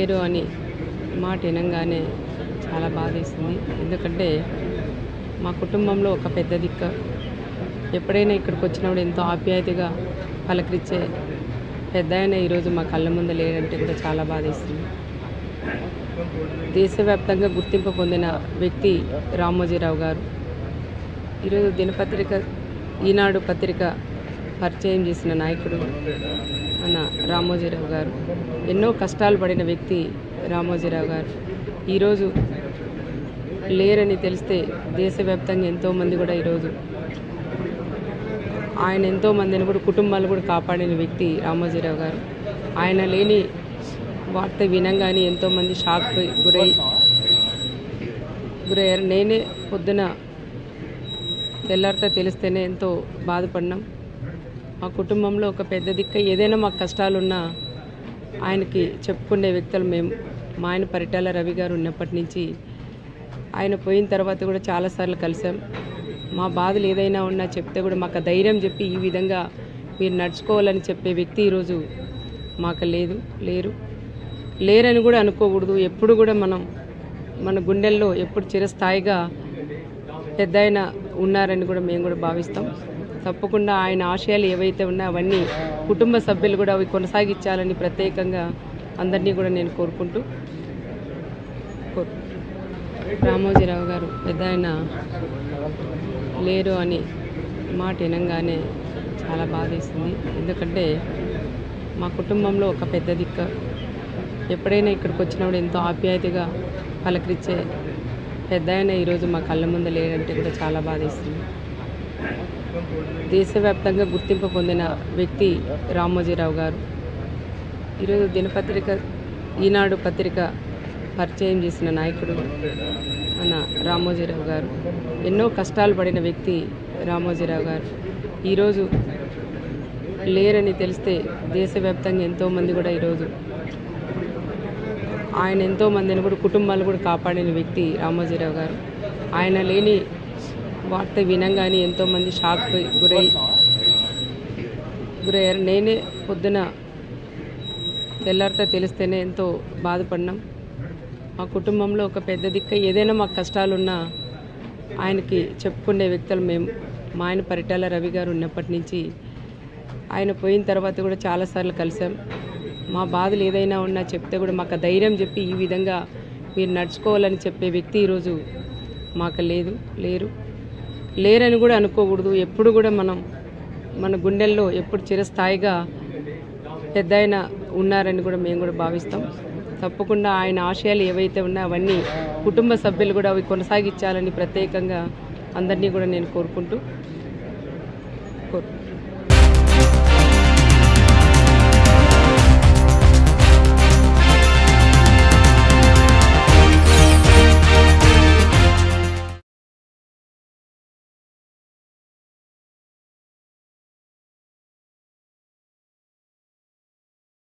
లేరు అని మాట వినంగానే చాలా బాధేసింది ఎందుకంటే మా కుటుంబంలో ఒక పెద్ద దిక్క ఎప్పుడైనా ఇక్కడికి వచ్చినప్పుడు ఎంతో ఆప్యాయతగా పలకరించే పెద్ద ఆయన ఈరోజు మా కళ్ళ ముందు లేడంటే కూడా చాలా బాధేస్తుంది దేశవ్యాప్తంగా గుర్తింపు పొందిన వ్యక్తి రామోజీరావు గారు ఈరోజు దినపత్రిక ఈనాడు పత్రిక పరిచయం చేసిన నాయకుడు మన రామోజీరావు గారు ఎన్నో కష్టాలు పడిన వ్యక్తి రామోజీరావు గారు ఈరోజు లేరని తెలిస్తే దేశవ్యాప్తంగా ఎంతోమంది కూడా ఈరోజు ఆయన ఎంతో మందిని కూడా కుటుంబాలు కూడా కాపాడిన వ్యక్తి రామోజీరావు గారు ఆయన లేని వార్త వినంగానే ఎంతోమంది షాక్ గురై గురయ్యారు నేనే పొద్దున తెల్లారితో తెలిస్తేనే ఎంతో బాధపడినాం మా కుటుంబంలో ఒక పెద్ద దిక్క ఏదైనా మాకు కష్టాలున్నా ఆయనకి చెప్పుకునే వ్యక్తులు మేము మా ఆయన పరిటాల రవి గారు ఉన్నప్పటి నుంచి ఆయన పోయిన తర్వాత కూడా చాలాసార్లు కలిసాం మా బాధలు ఏదైనా ఉన్నా చెప్తే కూడా మాకు ఆ ధైర్యం చెప్పి ఈ విధంగా మీరు నడుచుకోవాలని చెప్పే వ్యక్తి ఈరోజు మాకు లేదు లేరు లేరని కూడా అనుకోకూడదు ఎప్పుడు కూడా మనం మన గుండెల్లో ఎప్పుడు చిరస్థాయిగా పెద్ద ఆయన ఉన్నారని కూడా మేము కూడా భావిస్తాం తప్పకుండా ఆయన ఆశయాలు ఏవైతే ఉన్నాయో అవన్నీ కుటుంబ సభ్యులు కూడా అవి కొనసాగించాలని ప్రత్యేకంగా అందరినీ కూడా నేను కోరుకుంటూ కోరు- రామోజీరావు గారు పెద్ద ఆయన లేరు అని మాట వినంగానే చాలా బాధేసింది ఎందుకంటే మా కుటుంబంలో ఒక పెద్ద దిక్క ఎప్పుడైనా ఇక్కడికి వచ్చినప్పుడు ఎంతో ఆప్యాయతగా పలకరించే పెద్ద ఆయన ఈరోజు మా కళ్ళ ముందు లేడంటే కూడా చాలా బాధేస్తుంది దేశవ్యాప్తంగా గుర్తింపు పొందిన వ్యక్తి రామోజీరావు గారు ఈరోజు దినపత్రిక ఈనాడు పత్రిక పరిచయం చేసిన నాయకుడు మన రామోజీరావు గారు ఎన్నో కష్టాలు పడిన వ్యక్తి రామోజీరావు గారు ఈరోజు లేరని తెలిస్తే దేశవ్యాప్తంగా ఎంతోమంది కూడా ఈరోజు ఆయన ఎంతో మందిని కూడా కుటుంబాలు కూడా కాపాడిన వ్యక్తి రామోజీరావు గారు ఆయన లేని వార్త వినంగానే ఎంతోమంది షాక్ గురై గురయ్యారు నేనే పొద్దున తెల్లారితో తెలిస్తేనే ఎంతో బాధపడినాం మా కుటుంబంలో ఒక పెద్ద దిక్క ఏదైనా మాకు కష్టాలున్నా ఆయనకి చెప్పుకునే వ్యక్తులు మేము మా ఆయన పరిటాల రవి గారు ఉన్నప్పటి నుంచి ఆయన పోయిన తర్వాత కూడా చాలాసార్లు కలిసాం మా బాధలు ఏదైనా ఉన్నా చెప్తే కూడా మాకు ఆ ధైర్యం చెప్పి ఈ విధంగా మీరు నడుచుకోవాలని చెప్పే వ్యక్తి ఈరోజు మాకు లేదు లేరు లేరని కూడా అనుకోకూడదు ఎప్పుడు కూడా మనం మన గుండెల్లో ఎప్పుడు చిరస్థాయిగా పెద్ద ఆయన ఉన్నారని కూడా మేము కూడా భావిస్తాం తప్పకుండా ఆయన ఆశయాలు ఏవైతే ఉన్నాయో అవన్నీ కుటుంబ సభ్యులు కూడా అవి కొనసాగించాలని ప్రత్యేకంగా అందరినీ కూడా నేను కోరుకుంటూ కోరు